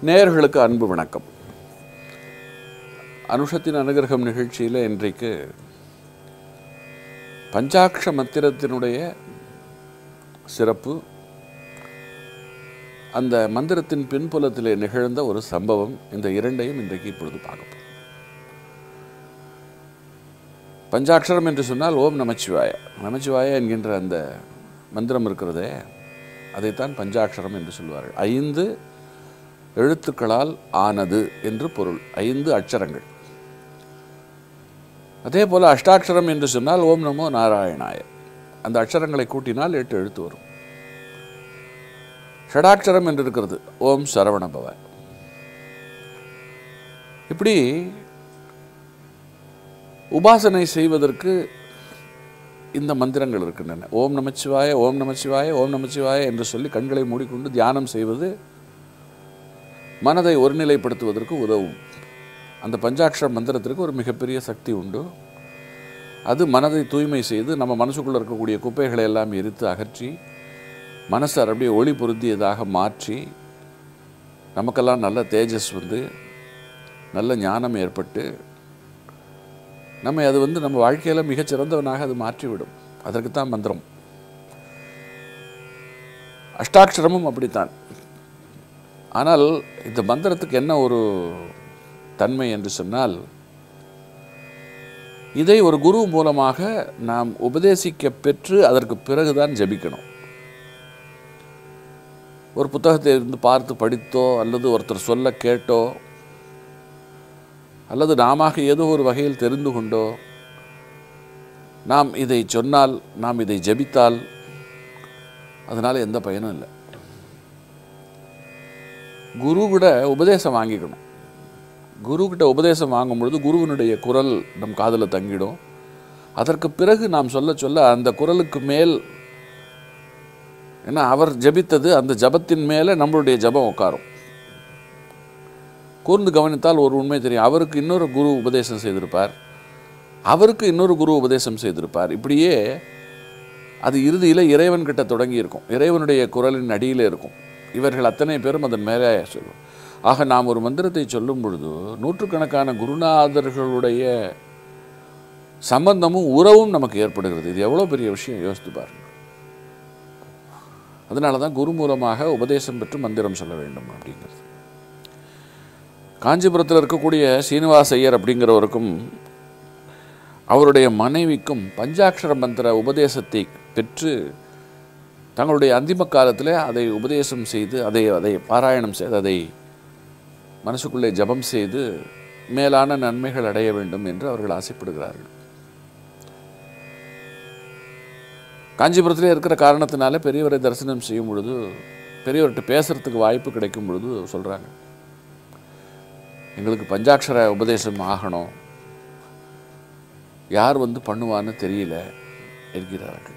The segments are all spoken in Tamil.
நேயர்களுக்கு அன்பு வணக்கம் அனுஷத்தின் அனுகிரகம் நிகழ்ச்சியில் இன்றைக்கு பஞ்சாட்ச மந்திரத்தினுடைய சிறப்பு அந்த மந்திரத்தின் பின்புலத்திலே நிகழ்ந்த ஒரு சம்பவம் இந்த இரண்டையும் இன்றைக்கு இப்பொழுது பார்க்க போறோம் பஞ்சாட்சரம் என்று சொன்னால் ஓம் நமச்சிவாய நமச்சிவாய என்கின்ற அந்த மந்திரம் இருக்கிறதே அதைத்தான் பஞ்சாட்சரம் என்று சொல்வார்கள் ஐந்து எழுத்துக்களால் ஆனது என்று பொருள் ஐந்து அட்சரங்கள் அதே போல அஷ்டாட்சரம் என்று சொன்னால் ஓம் நமோ நாராயணாய அந்த அட்சரங்களை கூட்டினால் எட்டு எழுத்து வரும் ஷடாட்சரம் என்று இருக்கிறது ஓம் சரவணபவ இப்படி உபாசனை செய்வதற்கு இந்த மந்திரங்கள் இருக்கின்றன ஓம் நமச்சிவாய ஓம் நமச்சிவாய ஓம் நமச்சிவாய என்று சொல்லி கண்களை மூடிக்கொண்டு தியானம் செய்வது மனதை ஒருநிலைப்படுத்துவதற்கு உதவும் அந்த பஞ்சாட்சர மந்திரத்திற்கு ஒரு மிகப்பெரிய சக்தி உண்டு அது மனதை தூய்மை செய்து நம்ம மனசுக்குள்ளே இருக்கக்கூடிய குப்பைகளை எல்லாம் எரித்து அகற்றி மனசை அப்படியே ஒளி பொருந்தியதாக மாற்றி நமக்கெல்லாம் நல்ல தேஜஸ் வந்து நல்ல ஞானம் ஏற்பட்டு நம்மை அது வந்து நம்ம வாழ்க்கையில் மிகச்சிறந்தவனாக அது மாற்றிவிடும் அதற்கு தான் மந்திரம் அஷ்டாட்சரமும் அப்படித்தான் ஆனால் இந்த மந்திரத்துக்கு என்ன ஒரு தன்மை என்று சொன்னால் இதை ஒரு குரு மூலமாக நாம் உபதேசிக்க பெற்று அதற்கு பிறகுதான் ஜபிக்கணும் ஒரு புத்தகத்தை இருந்து பார்த்து படித்தோ அல்லது ஒருத்தர் சொல்ல கேட்டோ அல்லது நாம ஏதோ ஒரு வகையில் தெரிந்து கொண்டோ நாம் இதை சொன்னால் நாம் இதை ஜபித்தால் அதனால் எந்த பயனும் இல்லை குரு கிட்ட உபதேசம் வாங்கிக்கணும் குரு கிட்ட உபதேசம் வாங்கும் பொழுது குருவினுடைய குரல் நம் காதில் தங்கிடும் அதற்கு பிறகு நாம் சொல்ல சொல்ல அந்த குரலுக்கு மேல் ஏன்னா அவர் ஜபித்தது அந்த ஜபத்தின் மேலே நம்மளுடைய ஜபம் உட்காரும் கூர்ந்து கவனித்தால் ஒரு உண்மை தெரியும் அவருக்கு இன்னொரு குரு உபதேசம் செய்திருப்பார் அவருக்கு இன்னொரு குரு உபதேசம் செய்திருப்பார் இப்படியே அது இறுதியில் இறைவன் கிட்ட தொடங்கி இருக்கும் இறைவனுடைய குரலின் அடியில் இருக்கும் இவர்கள் அத்தனை பேரும் அதன் மேலே சொல்லும் ஆக நாம் ஒரு மந்திரத்தை சொல்லும் பொழுது நூற்றுக்கணக்கான குருநாதர்களுடைய சம்பந்தமும் உறவும் நமக்கு ஏற்படுகிறது இது எவ்வளோ பெரிய விஷயம் யோசித்து பாருங்க அதனால தான் குரு மூலமாக உபதேசம் பெற்று மந்திரம் சொல்ல வேண்டும் அப்படிங்கிறது காஞ்சிபுரத்தில் இருக்கக்கூடிய சீனிவாச ஐயர் அப்படிங்கிறவருக்கும் அவருடைய மனைவிக்கும் பஞ்சாட்சர மந்திர உபதேசத்தை பெற்று தங்களுடைய அந்திம காலத்தில் அதை உபதேசம் செய்து அதை அதை பாராயணம் செய்து அதை மனசுக்குள்ளே ஜபம் செய்து மேலான நன்மைகள் அடைய வேண்டும் என்று அவர்கள் ஆசைப்படுகிறார்கள் காஞ்சிபுரத்திலே இருக்கிற காரணத்தினால பெரியவரை தரிசனம் செய்யும் பொழுது பெரியவர்கிட்ட பேசுறதுக்கு வாய்ப்பு கிடைக்கும் பொழுது சொல்கிறாங்க எங்களுக்கு பஞ்சாட்சர உபதேசம் ஆகணும் யார் வந்து பண்ணுவான்னு தெரியல என்கிறார்கள்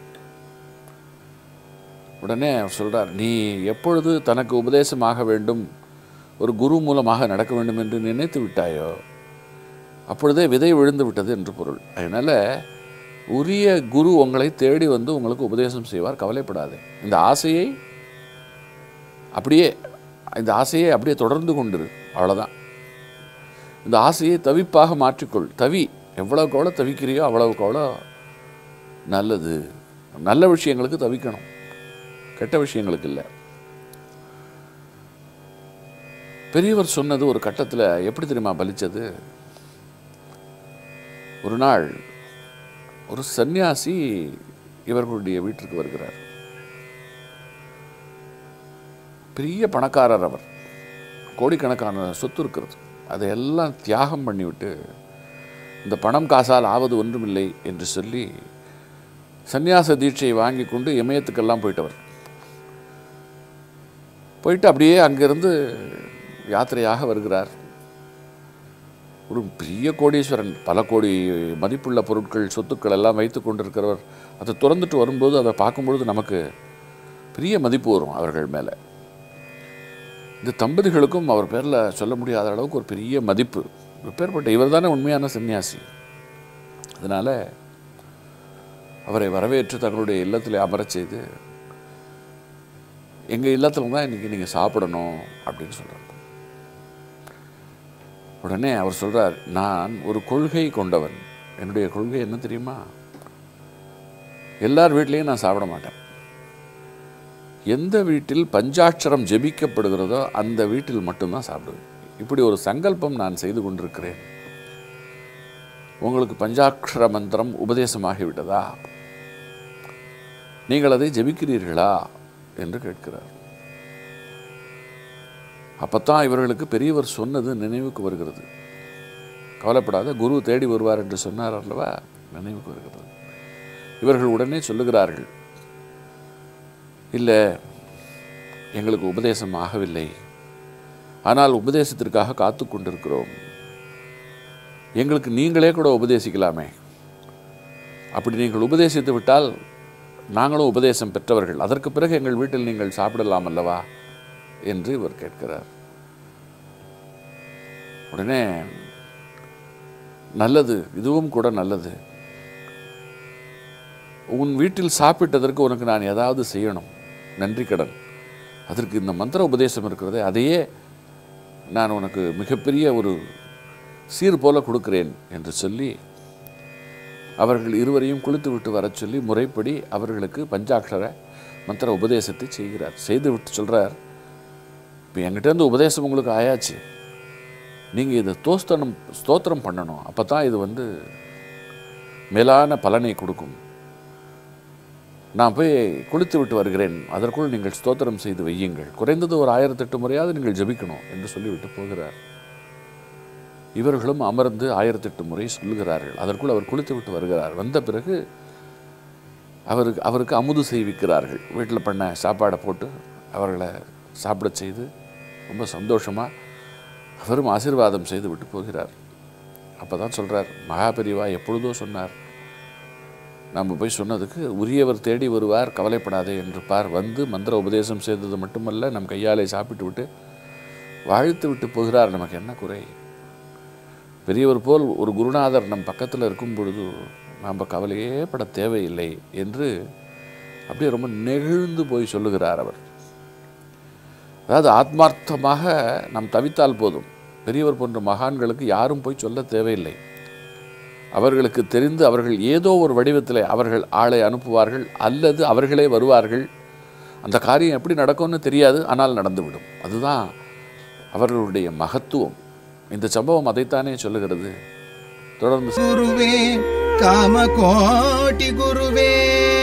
உடனே அவர் சொல்கிறார் நீ எப்பொழுது தனக்கு உபதேசம் ஆக வேண்டும் ஒரு குரு மூலமாக நடக்க வேண்டும் என்று நினைத்து விட்டாயோ அப்பொழுதே விதை விழுந்து விட்டது என்று பொருள் அதனால் உரிய குரு உங்களை தேடி வந்து உங்களுக்கு உபதேசம் செய்வார் கவலைப்படாதே இந்த ஆசையை அப்படியே இந்த ஆசையை அப்படியே தொடர்ந்து கொண்டிரு அவ்வளோதான் இந்த ஆசையை தவிப்பாக மாற்றிக்கொள் தவி எவ்வளவுக்கு எவ்வளோ தவிக்கிறியோ அவ்வளவுக்கு எவ்வளோ நல்லது நல்ல விஷயங்களுக்கு தவிக்கணும் கெட்ட விஷயங்களுக்கு இல்லை பெரியவர் சொன்னது ஒரு கட்டத்தில் எப்படி தெரியுமா பலிச்சது ஒரு நாள் ஒரு சந்நியாசி இவர்களுடைய வீட்டிற்கு வருகிறார் பெரிய பணக்காரர் அவர் கோடிக்கணக்கான சொத்து இருக்கிறது அதையெல்லாம் தியாகம் பண்ணிவிட்டு இந்த பணம் காசால் ஆவது ஒன்றுமில்லை என்று சொல்லி சந்நியாச தீட்சையை வாங்கி கொண்டு இமயத்துக்கெல்லாம் போயிட்டவர் போயிட்டு அப்படியே அங்கிருந்து யாத்திரையாக வருகிறார் ஒரு பெரிய கோடீஸ்வரன் பல கோடி மதிப்புள்ள பொருட்கள் சொத்துக்கள் எல்லாம் வைத்து கொண்டிருக்கிறவர் அதை திறந்துட்டு வரும்போது அதை பார்க்கும்பொழுது நமக்கு பெரிய மதிப்பு வரும் அவர்கள் மேலே இந்த தம்பதிகளுக்கும் அவர் பேரில் சொல்ல முடியாத அளவுக்கு ஒரு பெரிய மதிப்பு எப்பேற்பட்ட இவர் தானே உண்மையான சன்னியாசி அதனால் அவரை வரவேற்று தங்களுடைய இல்லத்தில் அமரச் செய்து எங்கள் இல்லத்தில் தான் இன்றைக்கி நீங்கள் சாப்பிடணும் அப்படின்னு சொல்கிறாங்க உடனே அவர் சொல்றார் நான் ஒரு கொள்கை கொண்டவன் என்னுடைய கொள்கை என்ன தெரியுமா எல்லார் வீட்லேயும் நான் சாப்பிட மாட்டேன் எந்த வீட்டில் பஞ்சாட்சரம் ஜெபிக்கப்படுகிறதோ அந்த வீட்டில் மட்டும்தான் சாப்பிடுவேன் இப்படி ஒரு சங்கல்பம் நான் செய்து கொண்டிருக்கிறேன் உங்களுக்கு பஞ்சாட்சர மந்திரம் உபதேசமாகிவிட்டதா நீங்கள் அதை ஜெபிக்கிறீர்களா என்று கேட்கிறார் அப்பத்தான் இவர்களுக்கு பெரியவர் சொன்னது நினைவுக்கு வருகிறது கவலைப்படாத குரு தேடி வருவார் என்று சொன்னார் அல்லவா நினைவுக்கு வருகிறது இவர்கள் உடனே சொல்லுகிறார்கள் இல்லை எங்களுக்கு உபதேசம் ஆகவில்லை ஆனால் உபதேசத்திற்காக காத்து கொண்டிருக்கிறோம் எங்களுக்கு நீங்களே கூட உபதேசிக்கலாமே அப்படி நீங்கள் உபதேசித்து விட்டால் நாங்களும் உபதேசம் பெற்றவர்கள் அதற்கு பிறகு எங்கள் வீட்டில் நீங்கள் சாப்பிடலாம் அல்லவா என்று இவர் கேட்கிறார் உடனே நல்லது இதுவும் கூட நல்லது உன் வீட்டில் சாப்பிட்டதற்கு உனக்கு நான் ஏதாவது செய்யணும் நன்றி கடன் அதற்கு இந்த மந்திர உபதேசம் இருக்கிறதே அதையே நான் உனக்கு மிகப்பெரிய ஒரு சீர் போல கொடுக்கிறேன் என்று சொல்லி அவர்கள் இருவரையும் குளித்து விட்டு வரச் சொல்லி முறைப்படி அவர்களுக்கு பஞ்சாட்சர மந்திர உபதேசத்தை செய்கிறார் செய்து விட்டு சொல்கிறார் இப்போ என்கிட்டேருந்து உபதேசம் உங்களுக்கு ஆயாச்சு நீங்கள் இதை தோஸ்தனம் ஸ்தோத்திரம் பண்ணணும் அப்போ தான் இது வந்து மேலான பலனை கொடுக்கும் நான் போய் குளித்து விட்டு வருகிறேன் அதற்குள் நீங்கள் ஸ்தோத்திரம் செய்து வையுங்கள் குறைந்தது ஒரு ஆயிரத்தெட்டு முறையாவது நீங்கள் ஜெபிக்கணும் என்று சொல்லிவிட்டு போகிறார் இவர்களும் அமர்ந்து ஆயிரத்தெட்டு முறை சொல்லுகிறார்கள் அதற்குள் அவர் குளித்து விட்டு வருகிறார் வந்த பிறகு அவருக்கு அவருக்கு அமுது செய்விக்கிறார்கள் வீட்டில் பண்ண சாப்பாடை போட்டு அவர்களை சாப்பிட செய்து ரொம்ப சந்தோஷமாக அவரும் ஆசீர்வாதம் செய்து விட்டு போகிறார் அப்போ தான் சொல்கிறார் மகாபெரிவா எப்பொழுதோ சொன்னார் நம்ம போய் சொன்னதுக்கு உரியவர் தேடி வருவார் கவலைப்படாதே என்று பார் வந்து மந்திர உபதேசம் செய்தது மட்டுமல்ல நம் கையாலே சாப்பிட்டு விட்டு வாழ்த்து விட்டு போகிறார் நமக்கு என்ன குறை பெரியவர் போல் ஒரு குருநாதர் நம் பக்கத்தில் இருக்கும் பொழுது நாம் கவலையே பட தேவையில்லை என்று அப்படியே ரொம்ப நெகிழ்ந்து போய் சொல்லுகிறார் அவர் அதாவது ஆத்மார்த்தமாக நாம் தவித்தால் போதும் பெரியவர் போன்ற மகான்களுக்கு யாரும் போய் சொல்ல தேவையில்லை அவர்களுக்கு தெரிந்து அவர்கள் ஏதோ ஒரு வடிவத்தில் அவர்கள் ஆளை அனுப்புவார்கள் அல்லது அவர்களே வருவார்கள் அந்த காரியம் எப்படி நடக்கும்னு தெரியாது ஆனால் நடந்துவிடும் அதுதான் அவர்களுடைய மகத்துவம் இந்த சம்பவம் அதைத்தானே சொல்லுகிறது தொடர்ந்து ಗುರುವೇ ಕಾಮಕೋಟಿ ಗುರುವೇ